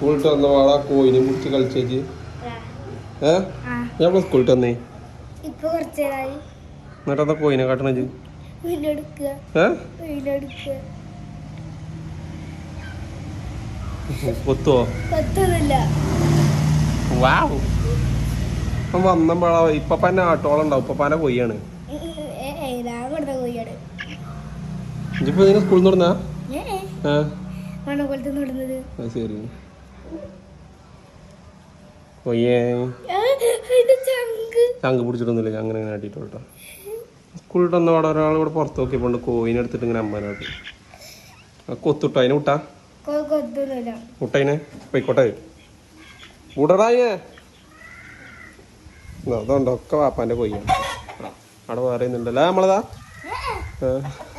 സ്കൂളിട്ട് വന്ന വാളാ കോയിനെ മുറിച്ച് കളിച്ചേച്ച് ഏ ഞാൻ സ്കൂളിട്ട് വന്നേ ഇപ്പൊ കുറച്ചേരായി എന്നിട്ട് അതാ കോയിനെ കാട്ടണത് വീടെടുക്കുക ഏ വീടെടുക്കുക കൊത്തുവോ പത്തൊന്നുമില്ല വാവ് ഇപ്പം വന്നപ്പോഴാ ഇപ്പപ്പാന്റെ ആട്ടോളുണ്ടാവും ഇപ്പപ്പാന്റെ കൊയ്യാണ് ഞാൻ കൊടുത്ത കോഴിയാണ് ഇജിപ്പോ ഇതിനെ സ്കൂളിൽ നിന്ന് തുടങ്ങാ ഏ ഏ മണക്കൊലത്ത് നിടുന്നത് അത് ശരി കൊയ്യേ ഇത് ചങ്ക് ചങ്ക് പിടിച്ചിട്ടൊന്നുമില്ല ഞാൻ അങ്ങനെ ഇങ്ങനെ ആട്ടിട്ടോ സ്കൂളിൽ വന്ന പാടെ ഒരാൾ ഇവിടെ പുറത്ത് നോക്കിയപ്പോണ്ട് കോയിനെ എടുത്തിട്ട് ഇങ്ങനെ അമ്മാനാട്ടി കൊത്തുട്ടോ അതിനെ വിട്ടാ കൊ- കൊത്തൊന്നുമില്ല മുട്ടയിനെ പോയിക്കോട്ടെ കൂടറായേ അതുകൊണ്ട് ഒക്കെ വാപ്പാന്റെ കൊയ്യാണ് അവിടെ വേറെ ഒന്നുണ്ടല്ലോ നമ്മളതാ ഏ, ഏ.